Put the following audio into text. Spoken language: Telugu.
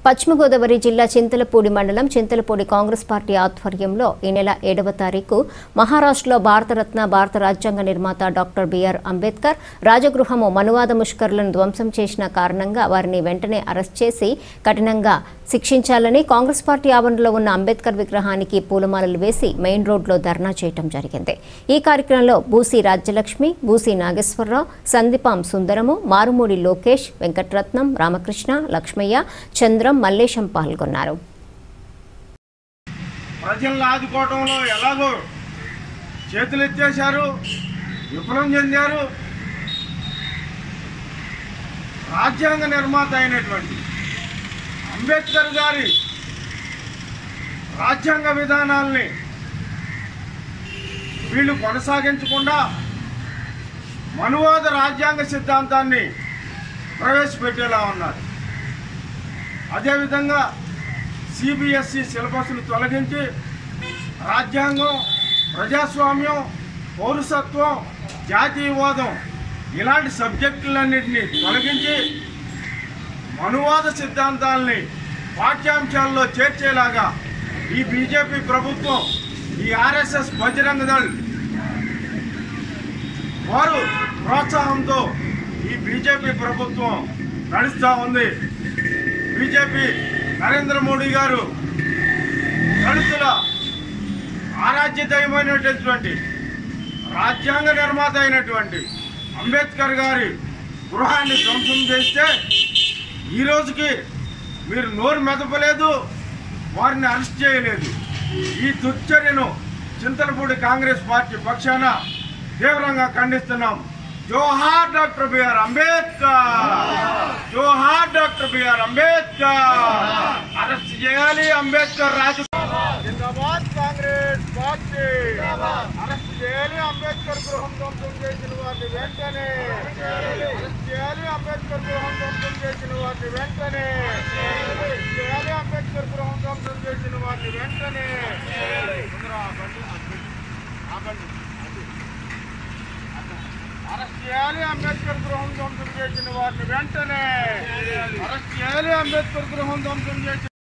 పశ్చిమ గోదావరి జిల్లా చింతలపూడి మండలం చింతలపూడి కాంగ్రెస్ పార్టీ ఆధ్వర్యంలో ఈ నెల ఏడవ తారీఖు మహారాష్ట్రలో భారతరత్న భారత రాజ్యాంగ నిర్మాత డాక్టర్ బిఆర్ అంబేద్కర్ రాజగృహము మనువాద ముష్కరులను ధ్వంసం చేసిన కారణంగా వారిని వెంటనే అరెస్ట్ చేసి కఠినంగా శిక్షించాలని కాంగ్రెస్ పార్టీ ఆవరణలో ఉన్న అంబేద్కర్ విగ్రహానికి పూలమాలలు వేసి మెయిన్ రోడ్లో ధర్నా చేయడం జరిగింది ఈ కార్యక్రమంలో బూసి రాజ్యలక్ష్మి బూసి నాగేశ్వరరావు సందీపాం సుందరము మారుమూడి లోకేష్ వెంకటరత్నం రామకృష్ణ లక్ష్మయ్య చంద్రం మల్లేశం పాల్గొన్నారు ప్రజలను ఆదుకోవడంలో ఎలాగో చేతులు ఎత్తేశారు విఫలం చెందారు రాజ్యాంగ నిర్మాత అయినటువంటి అంబేద్కర్ గారి రాజ్యాంగ విధానాల్ని వీళ్ళు కొనసాగించకుండా మనువాద రాజ్యాంగ సిద్ధాంతాన్ని ప్రవేశపెట్టేలా ఉన్నారు అదేవిధంగా సిబిఎస్ఈ సిలబస్ను తొలగించి రాజ్యాంగం ప్రజాస్వామ్యం పౌరసత్వం జాతీయవాదం ఇలాంటి సబ్జెక్టులన్నింటినీ తొలగించి మనువాద సిద్ధాంతాల్ని పాఠ్యాంశాల్లో చేర్చేలాగా ఈ బీజేపీ ప్రభుత్వం ఈ ఆర్ఎస్ఎస్ బజరంగ దళ్ వారు ప్రోత్సాహంతో ఈ బీజేపీ ప్రభుత్వం నడుస్తూ ఉంది బీజేపీ నరేంద్ర మోడీ గారు దళితుల ఆరాధ్య దైవమైనటువంటి రాజ్యాంగ నిర్మాత అయినటువంటి అంబేద్కర్ గారి గృహాన్ని ధ్వంసం చేస్తే ఈ రోజుకి మీరు నోరు మెదపలేదు వారిని అరెస్ట్ చేయలేదు ఈ దుశ్చర్యను చింతలపూడి కాంగ్రెస్ పార్టీ పక్షాన తీవ్రంగా ఖండిస్తున్నాం జోహార్ డాక్టర్ బిఆర్ అంబేద్కర్ జోహార్ డాక్టర్ బిఆర్ అంబేద్కర్ అరెస్ట్ చేయాలి అంబేద్కర్ రాజు జిందాబాద్ కాంగ్రెస్ పార్టీ అరెస్ట్ చేయాలి అంబేద్కర్ గృహం ధ్వంసం చేసిన వారిని వెంటనే అరెస్ట్ చేయాలి అంబేద్కర్ గృహం ధ్వంసం చేసిన వారిని వెంటనే అరెస్ట్ చేయాలి అంబేద్కర్ గృహం ధ్వంసం చేసిన వారిని వెంటనే ముందర ఆ బండి, ఆ బండి. అరెస్ట్ చేయాలి అంబేద్కర్ గృహం ధ్వంసం చేసిన వారిని వెంటనే అరెస్ట్ చేయాలి అంబేద్కర్ గృహం ధ్వంసం చేసిన